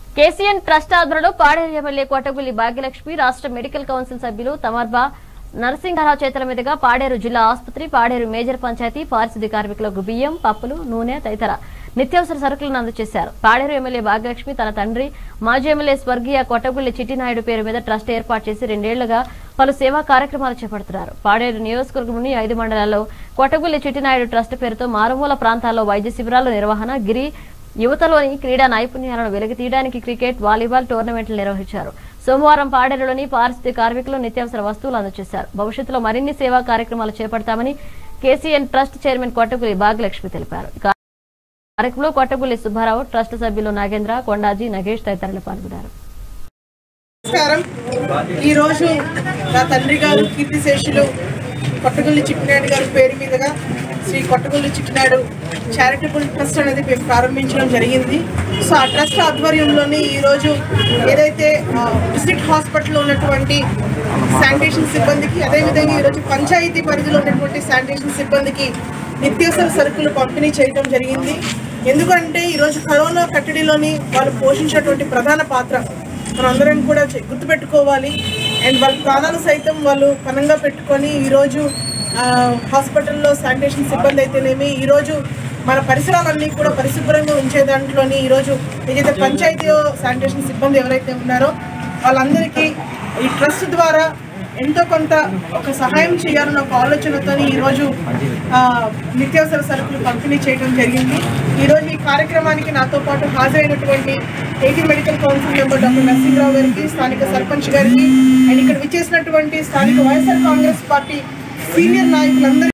KCN trust ఆధ్వర్యంలో Paderu MLA కోటగుల్లి Bhagyalakshmi రాష్ట్ర medical council సభ్యులు తమర్బా నరసింహారావు చేతుల మీదుగా పాడేరు జిల్లా ఆసుపత్రి పాడేరు మేజర్ పంచాయతీ పారిశుద్ధ్య కార్మికులకు బియ్యం పప్పులు నూనె తదితర నిత్యావసర సరుకులను అందజేశారు పాడేరు ఎమ్మెల్యే భాగ్యలక్ష్మి తన తండ్రి మాజీ ఎమ్మెల్యే స్వర్గీయ కొట్టగుల్లి చిట్టినాయుడు పేరు మీద ట్రస్ట్ ఏర్పాటు చేసి రెండేళ్లుగా పలు సేవా కార్యక్రమాలు చేపడుతున్నారు పాడేరు నియోజకవర్గంలోని ఐదు మండలాల్లో కొట్టగుల్లి చిట్టినాయుడు ట్రస్ట్ పేరుతో మారుమూల ప్రాంతాల్లో వైద్య శిబిరాల నిర్వహణ గిరి యువతలోని క్రీడా నైపుణ్యాలను వెలికి తీయడానికి క్రికెట్ వాలీబాల్ టోర్నమెంట్లు నిర్వహించారు సోమవారం పాడేరులోని పారిశుద్ధ్య కార్మికులు నిత్యావసర వస్తువులు అందజేశారు భవిష్యత్తులో మరిన్ని సేవా కార్యక్రమాలు చేపడతామని KCN trust chairman Kottaguli Bhagyalakshmi తెలిపారు ఈ కార్యక్రమంలో కొట్టగులి సుబ్బారావు ట్రస్ట్ సభ్యులు నాగేంద్ర కొండాజీ నగేష్ తదితరులు పాల్గొన్నారు నమస్కారం ఈరోజు నా తండ్రి గారు కీర్తిశేషులు కొట్టగొల్లి చిట్టినాయుడు గారి పేరు మీదుగా శ్రీ కొట్టగొల్లి చిట్టినాయుడు చారిటబుల్ ట్రస్ట్ అనేది మేము ప్రారంభించడం జరిగింది సో ఆ ట్రస్ట్ ఆధ్వర్యంలోని ఈరోజు ఏదైతే ఆ, డిస్ట్రిక్ట్ హాస్పిటల్లో ఉన్నటువంటి శానిటేషన్ సిబ్బందికి అదేవిధంగా ఈరోజు పంచాయతీ పరిధిలో ఉన్నటువంటి శానిటేషన్ సిబ్బందికి నిత్యావసర సరుకులు పంపిణీ చేయడం జరిగింది ఎందుకంటే ఈరోజు కరోనా కట్టడిలోని వాళ్ళు పోషించినటువంటి ప్రధాన పాత్ర మనందరం కూడా చె- గుర్తుపెట్టుకోవాలి అండ్ వాళ్ళ ప్రాణాలు సైతం వాళ్ళు పనంగా పెట్టుకొని ఈరోజు ఆ, హాస్పిటల్లో శానిటేషన్ సిబ్బంది అయితేనేమి ఈరోజు మన పరిసరాలన్నీ కూడా పరిశుభ్రంగా ఉంచే దాంట్లోని ఈరోజు ఏదైతే పంచాయతీ శానిటేషన్ సిబ్బంది ఎవరైతే ఉన్నారో వాళ్ళందరికీ ఈ ట్రస్ట్ ద్వారా ఎంతో కొంత ఒక సహాయం చేయాలన్న ఒక ఆలోచనతో ఈరోజు ఆ, నిత్యావసర సరుకులు పంపిణీ చేయడం జరిగింది ఈరోజు ఈ కార్యక్రమానికి నాతో పాటు హాజరైనటువంటి AP medical council member doctor Narasimharao గారికి స్థానిక సర్పంచ్ గారికి అండ్ ఇక్కడ విచ్చేసినటువంటి స్థానిక వైఎస్ఆర్ కాంగ్రెస్ పార్టీ సీనియర్ నాయకులందరూ